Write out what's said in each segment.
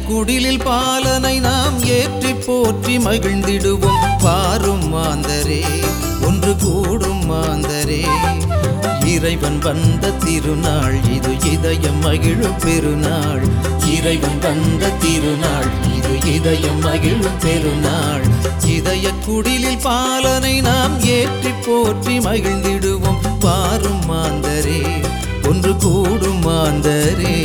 குடிலில் பாலனை நாம் ஏற்றி போற்றி மகிழ்ந்திடுவோம் பாரும் மாந்தரே ஒன்று கூடும் மாந்தரே இறைவன் வந்த திருநாள் இது இதயம் மகிழும் பெருநாள் இறைவன் வந்த திருநாள் இது இதயம் மகிழும் பெருநாள் இதய குடிலில் பாலனை நாம் ஏற்றி போற்றி மகிழ்ந்திடுவோம் பாரும் மாந்தரே ஒன்று கூடும் மாந்தரே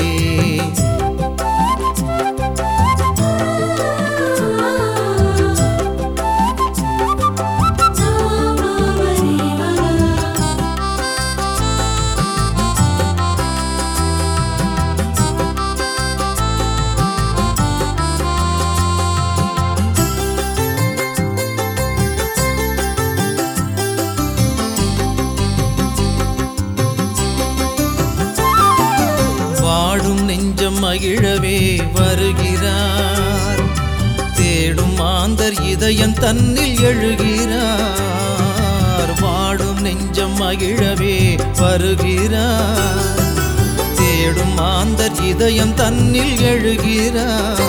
வாடும் நெஞ்சம் மகிழவே வருகிறார் தேடும் மாந்தர் இதயம் தன்னில் எழுகிறார் வாடும் நெஞ்சம் மகிழவே வருகிறார் தேடும் மாந்தர் இதயம் தன்னில் எழுகிறார்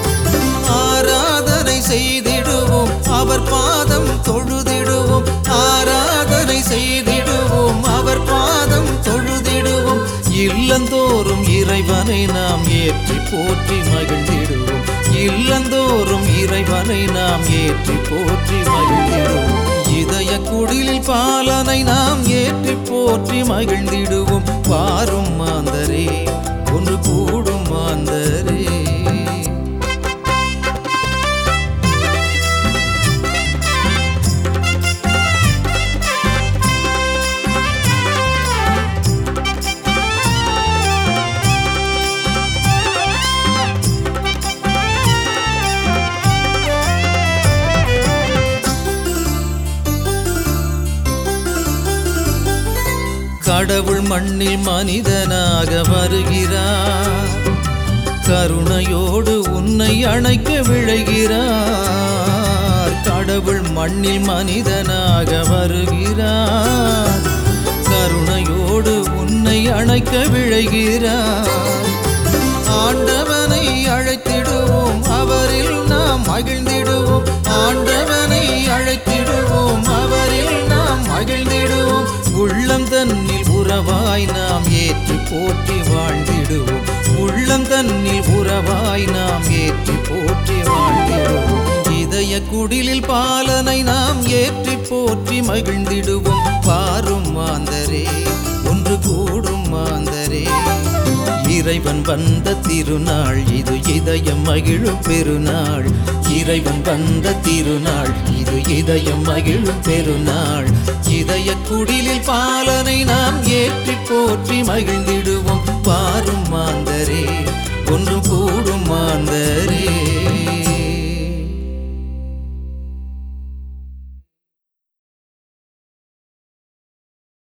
ஆராதனை செய்திடுவோம் அவர் பாதம் தொழுதிடுவோம் ஆராதனை செய்திடுவோம் அவர் பாதம் தொழுதிடுவோம் இல்லந்தோறும் இறைவனை நாம் ஏற்றி போற்றி மகிழ்ந்திடுவோம் இல்லந்தோறும் இறைவனை நாம் ஏற்றி போற்றி மகிழ்ந்திடுவோம் இதய குடிலில் பாலனை நாம் ஏற்றி போற்றி மகிழ்ந்திடுவோம் பாரும் மாந்தரே ஒன்று கூடும் மாந்தரே கடவுள் மண்ணில் மனிதனாக வருகிறார் கருணையோடு உன்னை அணைக்க விழைகிறார் கடவுள் மண்ணில் மனிதனாக வருகிறார் கருணையோடு உன்னை அணைக்க விழைகிறார் ஆண்டவனை அழைத்திடுவோம் அவரில் நாம் மகிழ்ந்திடுவோம் ஆண்டவனை அழைத்திடுவோம் அவரில் நாம் மகிழ்ந்திடுவோம் உள்ளம் தன்னில் உறவாய் நாம் ஏற்றி போற்றி வாழ்ந்திடுவோம் உள்ளம் தன்னில் உறவாய் நாம் ஏற்றி போற்றி வாழ்ந்திடுவோம் இதய குடிலில் பாலனை நாம் ஏற்றி போற்றி மகிழ்ந்திடுவோம் பாரும் மாந்தரே ஒன்று கூடும் மாந்தரே இறைவன் வந்த திருநாள் இது இதயம் மகிழும் பெருநாள் இறைவன் வந்த திருநாள் இது இதயம் மகிழும் பெருநாள் இதய குடிலில் பாலனை நாம் ஏற்றி போற்றி மகிழ்ந்து